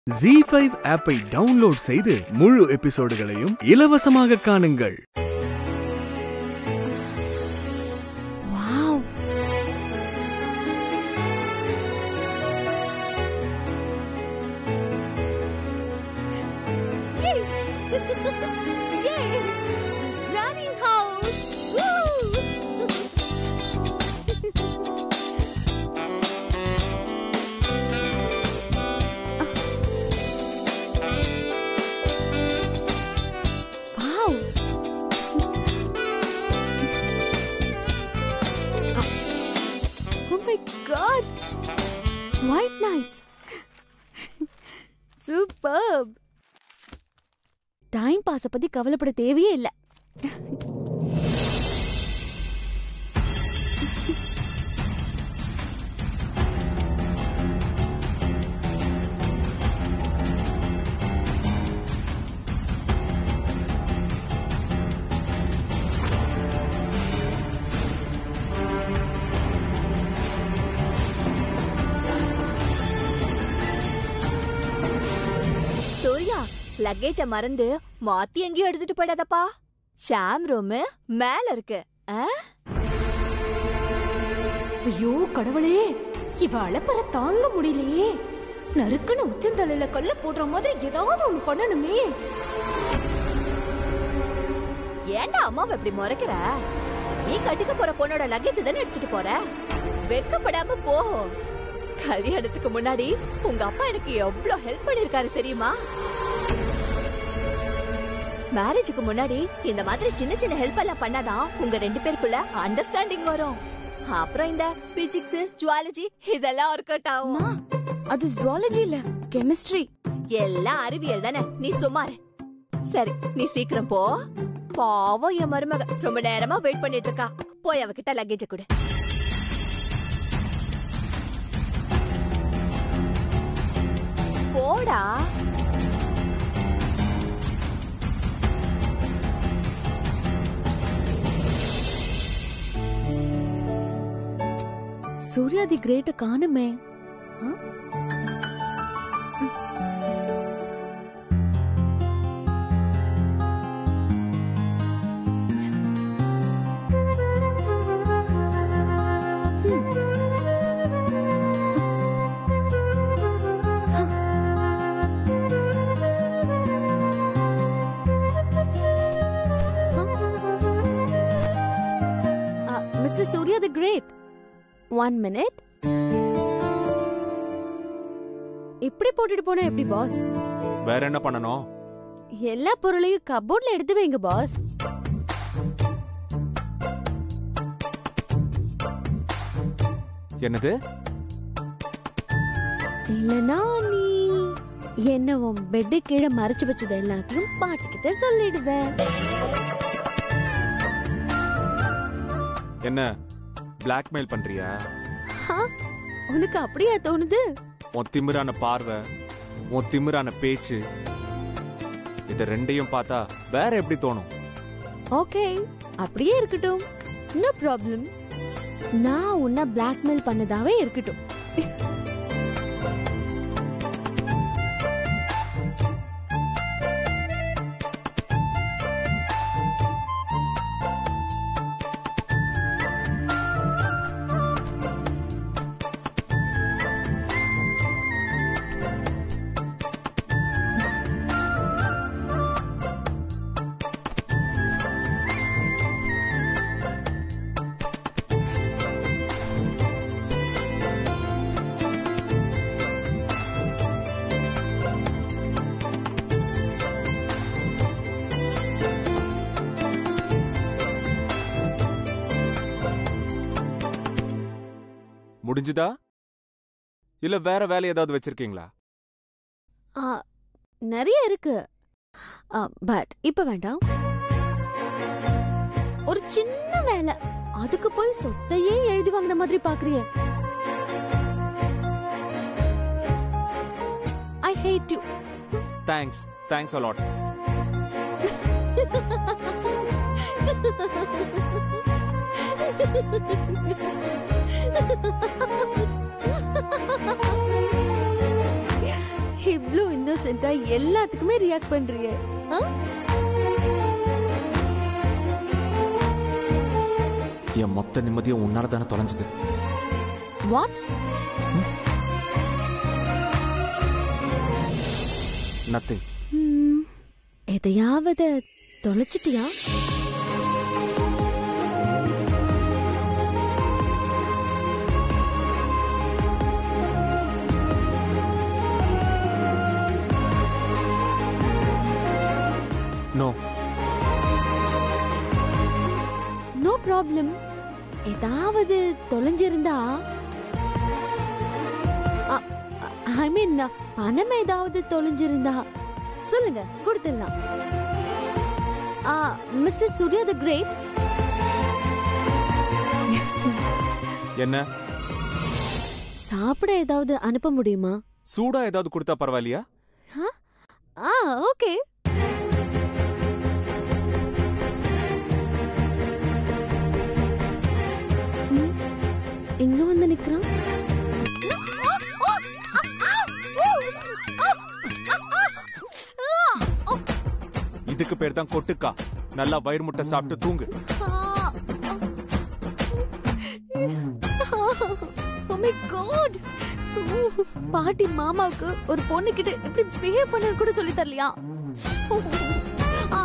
G five ஆப்பை download செய்து முழு எபிசோடுகளையும் இலவசமாக காணுங்கள் wow Yay! Yay! Granny's house! Woo! wow! Oh my god! White nights! Superb! Time பாஸ பத்தி கவலைப்பட தேவையே இல்ல சூர்யா லக்கேஜ மறந்து மாத்தி எங்கேயும் எடுத்துட்டு போயிடாதப்பா ஷாம் ரூம் மேல இருக்கு ஆ? ஐயோ கடவுளே இவ அலப்பற தாங்க முடியலையே நறுக்குன்னு உச்சந்தலையில கல்ல போடுற மாதிரி ஏதாவது ஒண்ணு பண்ணணுமே ஏன்டா அம்மாவை இப்படி முறைக்கிற நீ கட்டிக்க போற பொண்ணோட லக்கேஜ் தானே எடுத்துட்டு போற வெக்கப்படாம போ கல்யாணத்துக்கு முன்னாடி உங்க அப்பா எனக்கு எவ்வளவு ஹெல்ப் பண்ணிருக்காரு தெரியுமா மேரேஜுக்கு முன்னாடி இந்த மாதிரி சின்ன சின்ன ஹெல்ப் எல்லாம் பண்ணாதான் உங்க ரெண்டு பேருக்குள்ள அண்டர்ஸ்டாண்டிங் வரும் அப்புறம் இந்த பிசிக்ஸ் ஜுவாலஜி இதெல்லாம் ஒர்க் அவுட் ஆகும் அம்மா அது ஜுவாலஜி இல்ல கெமிஸ்ட்ரி எல்லாம் அறிவியல் தானே நீ சுமாரு சரி நீ சீக்கிரம் போ பாவம் என் மருமக ரொம்ப நேரமா வெயிட் பண்ணிட்டு இருக்கா போய் அவகிட்ட லக்கேஜ கொடு போடா சூர்யா தி கிரேட்ட காணுமே ஆ? Mister Surya the great one minute இப்படி போட்டுட்டு போனா எப்படி பாஸ் வேற என்ன பண்ணணும் எல்லா பொருளையும் கபோர்ட்ல எடுத்து வைங்க பாஸ் என்னது இல்லனா நீ என்ன உன் பெட்டு கீழே மறைச்சு வச்சது எல்லாத்தையும் பாட்டுக்கிட்ட சொல்லிடுவேன் என்ன பிளாக்மெயில் பண்றியா ஹா? உனக்கு அப்படியா தோணுது உன் திமிரான பார்வை உன் திமிரான பேச்சு இத ரெண்டையும் பார்த்தா வேற எப்படி தோணும் ஓகே அப்படியே இருக்கட்டும் நோ ப்ராப்ளம் நான் உன்னை பிளாக்மெயில் பண்ணதாவே இருக்கட்டும் முடிஞ்சுதா இல்ல வேற வேலை ஏதாவது வச்சிருக்கீங்களா ஆ, நிறைய இருக்கு பட் இப்ப வேண்டாம் ஒரு சின்ன வேலை அதுக்கு போய் சொத்தையே எழுதி வாங்கின மாதிரி பாக்குறிய I hate you thanks thanks a lot இவ்ளோ இன்னோசென்ட்டா எல்லாத்துக்குமே ரியாக்ட் பண்றியே ஆ? என் மொத்த நிம்மதியும் உன்னால தானே தொலைஞ்சது வாட் நத்திங் ம், எதையாவது தொலைச்சிட்டியா நோ நோ ப்ராப்ளம் ஏதாவது தொலைஞ்சிருந்தா ஐ மீன் பணம் ஏதாவது தொலைஞ்சிருந்தா சொல்லுங்க கொடுத்துடலாம் ஆ மிஸ்டர் சூர்யா த கிரேட் என்ன சாப்பிட ஏதாவது அனுப்ப முடியுமா சூடா ஏதாவது கொடுத்தா பரவாயில்லையா ஆ ஓகே எங்க வந்து நிக்கிறான் இதுக்கு பேர் தான் கொட்டுக்கா நல்லா வயிறு முட்டை சாப்பிட்டு தூங்கு Oh my god பாட்டி மாமாவுக்கு ஒரு பொண்ணு கிட்ட இப்படி பிஹேவ் பண்ண கூட சொல்லி தரலையா ஆ.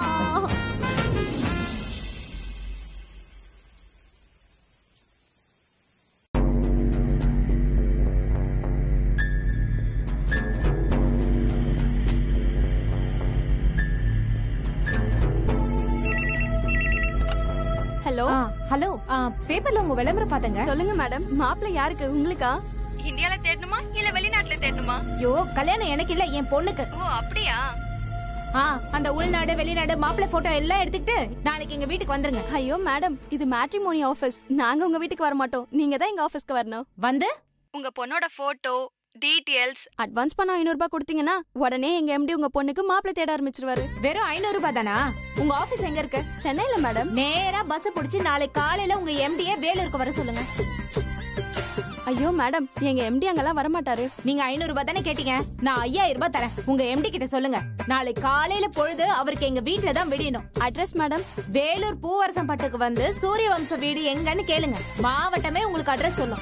ஹலோ ஆ, ஹலோ ஆ, பேப்பர்ல உங்க விளம்பரம் பார்த்தங்க சொல்லுங்க மேடம் மாப்பிள்ளை யாருக்கு உங்களுக்கா இந்தியால தேடணுமா இல்ல வெளிநாட்டுல தேடணுமா ஐயோ கல்யாணம் எனக்கு இல்ல என் பொண்ணுக்கு ஓ அப்படியா ஆ அந்த உள்நாடு வெளிநாடு மாப்பிள்ளை போட்டோ எல்லாம் எடுத்துக்கிட்டு நாளைக்கு எங்க வீட்டுக்கு வந்துருங்க ஐயோ மேடம் இது மேட்ரிமோனி ஆபீஸ் நாங்க உங்க வீட்டுக்கு வர மாட்டோம் நீங்க தான் எங்க ஆபீஸ்க்கு வரணும் வந்து உங்க பொண்ணோட போட்டோ டீடைல்ஸ் அட்வான்ஸ் பணம் ஐநூறு ரூபாய் கொடுத்தீங்கன்னா உடனே எங்க எம்டி உங்க பொண்ணுக்கு மாப்பிள்ளை தேட ஆரம்பிச்சிருவாரு வெறும் ஐநூறு ரூபாய் தானா உங்க ஆபீஸ் எங்க இருக்கு சென்னையில மேடம் நேரா பஸ் பிடிச்சு நாளைக்கு காலையில உங்க எம்டிய வேலூருக்கு வர சொல்லுங்க ஐயோ மேடம் எங்க எம்டி அங்கெல்லாம் வரமாட்டாரு நீங்க ஐநூறு ரூபாய் தானே கேட்டீங்க நான் ஐயாயிரம் ரூபாய் தரேன் உங்க எம்டி கிட்ட சொல்லுங்க நாளைக்கு காலையில பொழுது அவருக்கு எங்க வீட்ல தான் விடியணும் அட்ரஸ் மேடம் வேலூர் பூவரசம் பட்டுக்கு வந்து சூரிய வம்ச வீடு எங்கன்னு கேளுங்க மாவட்டமே உங்களுக்கு அட்ரஸ் சொல்லும்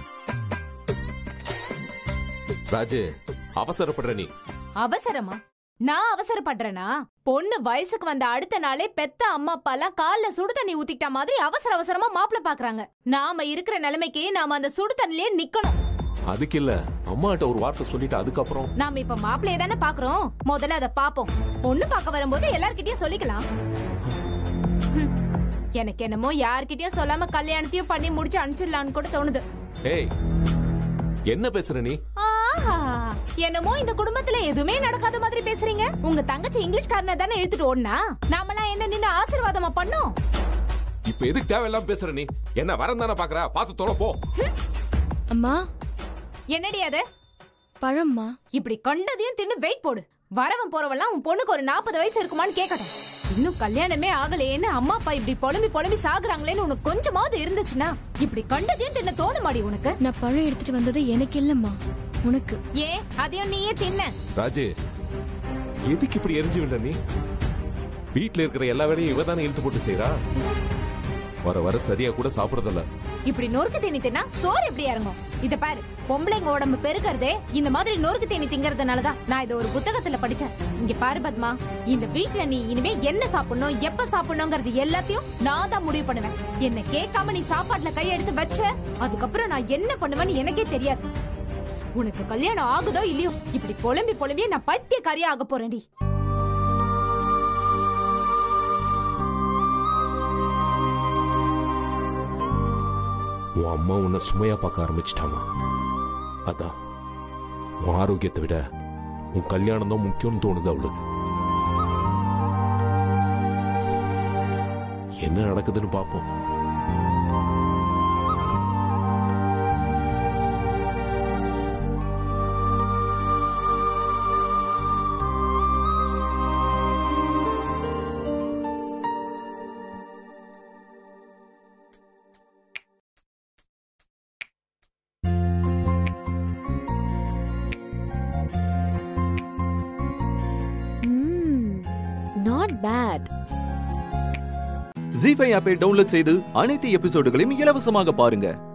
ராஜு அவசரப்படுற நீ அவசரமா நான் அவசரப்படுறேனா பொண்ணு வயசுக்கு வந்த அடுத்த நாளே பெத்த அம்மா அப்பா எல்லாம் கால்ல சுடு தண்ணி ஊத்திக்கிட்ட மாதிரி அவசர அவசரமா மாப்பிள பாக்குறாங்க நாம இருக்கிற நிலைமைக்கு நாம அந்த சுடு தண்ணிலே நிக்கணும் அதுக்கு இல்ல அம்மாட்ட ஒரு வார்த்தை சொல்லிட்டு அதுக்கப்புறம் நாம இப்ப மாப்பிளைய தானே பாக்குறோம் முதல்ல அத பாப்போம் பொண்ணு பார்க்க வரும்போது எல்லார்கிட்டயும் சொல்லிக்கலாம் ஹம். எனக்கு என்னமோ யார்கிட்டயும் சொல்லாம கல்யாணத்தையும் பண்ணி முடிச்சு அனுப்பிச்சிடலான்னு கூட தோணுது ஏய் என்ன பேசுற நீ ஆஹா என்னமோ இந்த குடும்பத்துல எதுவுமே நடக்காத மாதிரி பேசுறீங்க உங்க தங்கச்சி இங்கிலீஷ்காரனை தானே இழுத்துட்டு ஓடுனா நாமெல்லாம் என்ன நின்னு ஆசீர்வாதமா பண்ணோம் இப்ப எதுக்கு தேவையில்லாம பேசுற நீ என்ன வரந்தானே தானே பாக்குற பாத்து தொலை போ அம்மா என்னடி அது பழம்மா இப்படி கண்டதையும் தின்னு வெயிட் போடு வரவன் போறவெல்லாம் உன் பொண்ணுக்கு ஒரு நாற்பது வயசு இருக்குமான்னு கேட்கட்டும் இன்னும் கல்யாணமே ஆகலையேன்னு அம்மா அப்பா இப்படி புலம்பி புலம்பி சாகுறாங்களேன்னு உனக்கு கொஞ்சமாவது இருந்துச்சுன்னா இப்படி கண்டதையும் தின்ன தோணுமாடி உனக்கு நான் பழம் எடுத்துட்டு வந்தது எனக்கு இல்லம்மா உனக்கு ஏன் அதையும் நீயே தின்ன ராஜு எதுக்கு இப்படி எரிஞ்சு விட நீ வீட்ல இருக்கிற எல்லா வேலையும் இவ தானே இழுத்து போட்டு செய்றா வர வர சரியா கூட சாப்பிடறதில்ல இப்படி நொறுக்கு தீனி தின்னா சோறு எப்படி இறங்கும் இத பாரு பொம்பளைங்க உடம்பு பெருக்கறதே இந்த மாதிரி நொறுக்கு தீனி திங்கறதுனாலதான் நான் இத ஒரு புத்தகத்துல படிச்சேன் இங்க பாரு பத்மா இந்த வீட்ல நீ இனிமே என்ன சாப்பிடணும் எப்ப சாப்பிடணுங்கிறது எல்லாத்தையும் நான் தான் முடிவு பண்ணுவேன் என்ன கேட்காம நீ சாப்பாட்டுல கை எடுத்து வச்ச அதுக்கப்புறம் நான் என்ன பண்ணுவேன்னு எனக்கே தெரியாது உனக்கு கல்யாணம் ஆகுதோ இல்லையோ இப்படி புலம்பி புலம்பியே நான் பைத்தியக்காரியா ஆக போறேன்டி உன் அம்மா உன்னை சுமையா பார்க்க ஆரம்பிச்சிட்டாமா அதான் உன் ஆரோக்கியத்தை விட உன் கல்யாணம் தான் முக்கியம்னு தோணுது அவளுக்கு என்ன நடக்குதுன்னு பாப்போம் நாட் பேட் ஜி ஃபைவ் ஆப்பை டவுன்லோட் செய்து அனைத்து எபிசோடுகளையும் இலவசமாக பாருங்க